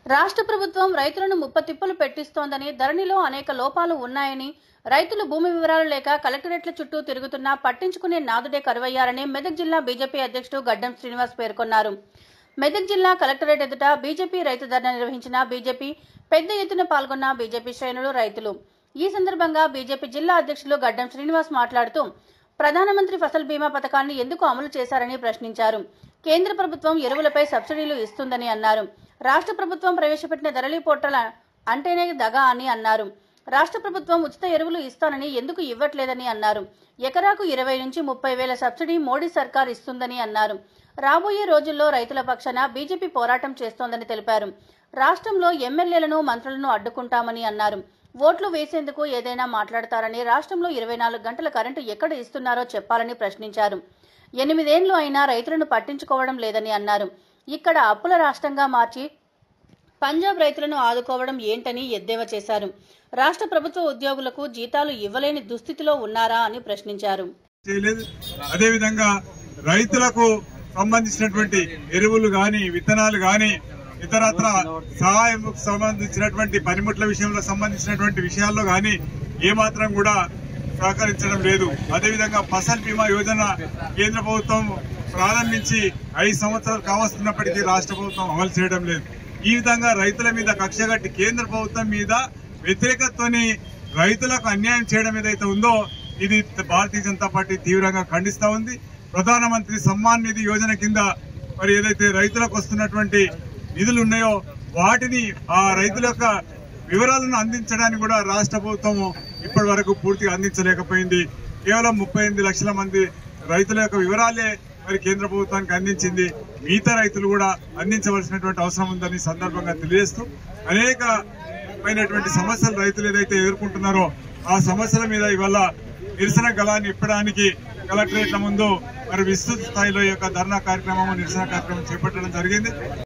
రాష్ట్ర ప్రభుత్వం రైతులను ముప్పతిప్పలు పెట్టిస్తోందని ధరణిలో అనేక లోపాలు ఉన్నాయని రైతులు భూమి వివరాలు లేక కలెక్టరేట్ల చుట్టూ తిరుగుతున్నా పట్టించుకునే నాదుడే కరువయ్యారని మెదక్ జిల్లా బీజేపీ అధ్యక్షుడు గడ్డం శ్రీనివాస్ పేర్కొన్నారు మెదక్ జిల్లా కలెక్టరేట్ ఎదుట బీజేపీ రైతు ధర్నా నిర్వహించిన బీజేపీ పెద్ద ఎత్తున పాల్గొన్న బీజేపీ శ్రేణులు రైతులు ఈ సందర్భంగా బీజేపీ జిల్లా అధ్యక్షులు గడ్డం శ్రీనివాస్ మాట్లాడుతూ ప్రధానమంత్రి ఫసల్ బీమా పథకాన్ని ఎందుకు అమలు చేశారని ప్రశ్నించారు కేంద్ర ప్రభుత్వం ఎరువులపై సబ్సిడీలు ఇస్తుందని అన్నారు రాష్ట్ర ప్రభుత్వం ప్రవేశపెట్టిన ధరళీ పోర్టల్ అంటేనే దగా అని అన్నారు రాష్ట్ర ప్రభుత్వం ఉచిత ఎరువులు ఇస్తానని ఎందుకు ఇవ్వట్లేదని అన్నారు ఎకరాకు ఇరవై నుంచి ముప్పై వేల సబ్సిడీ మోడీ సర్కార్ ఇస్తుందని అన్నారు రాబోయే రోజుల్లో రైతుల పక్షాన బీజేపీ పోరాటం చేస్తోందని తెలిపారు రాష్ట్రంలో ఎమ్మెల్యేలను మంత్రులను అడ్డుకుంటామని అన్నారు ఓట్లు వేసేందుకు ఏదైనా మాట్లాడతారని రాష్ట్రంలో ఇరవై నాలుగు గంటల కరెంటు ఎక్కడ ఇస్తున్నారో చెప్పాలని ప్రశ్నించారు ఎనిమిదేండ్లు అయినా రైతులను పట్టించుకోవడం లేదని అన్నారు ఇక్కడ అప్పుల రాష్ట్రంగా మార్చి పంజాబ్ రైతులను ఆదుకోవడం ఏంటని ఎద్దేవా చేశారు రాష్ట్ర ప్రభుత్వ ఉద్యోగులకు జీతాలు ఇవ్వలేని దుస్థితిలో ఉన్నారా అని ప్రశ్నించారు చేయలేదు అదేవిధంగా రైతులకు సంబంధించినటువంటి ఎరువులు గాని విత్తనాలు గాని ఇతరత్ర సహాయం సంబంధించినటువంటి పనిముట్ల విషయంలో సంబంధించినటువంటి విషయాల్లో గాని ఏమాత్రం కూడా సహకరించడం లేదు అదేవిధంగా ఫసల్ బీమా యోజన కేంద్ర ప్రభుత్వం ప్రారంభించి ఐదు సంవత్సరాలు కావస్తున్నప్పటికీ రాష్ట్ర ప్రభుత్వం అమలు చేయడం లేదు ఈ విధంగా రైతుల మీద కక్షగట్టి కేంద్ర ప్రభుత్వం మీద వ్యతిరేకతతోని రైతులకు అన్యాయం చేయడం ఏదైతే ఉందో ఇది భారతీయ జనతా పార్టీ తీవ్రంగా ఖండిస్తా ఉంది ప్రధానమంత్రి సమ్మాన్ నిధి యోజన కింద మరి ఏదైతే రైతులకు వస్తున్నటువంటి నిధులు ఉన్నాయో వాటిని ఆ రైతుల యొక్క వివరాలను అందించడానికి కూడా రాష్ట్ర ప్రభుత్వం ఇప్పటి వరకు పూర్తిగా అందించలేకపోయింది కేవలం ముప్పై ఎనిమిది లక్షల మంది రైతుల యొక్క వివరాలే మరి కేంద్ర ప్రభుత్వానికి అందించింది మిగతా రైతులు కూడా అందించవలసినటువంటి అవసరం ఉందని ఈ సందర్భంగా తెలియజేస్తూ అనేకమైనటువంటి సమస్యలు రైతులు ఏదైతే ఎదుర్కొంటున్నారో ఆ సమస్యల మీద ఇవాళ నిరసన గలాన్ని ఇప్పడానికి కలెక్టరేట్ల ముందు మరి విస్తృత స్థాయిలో ఈ యొక్క ధర్నా కార్యక్రమం నిరసన కార్యక్రమం చేపట్టడం జరిగింది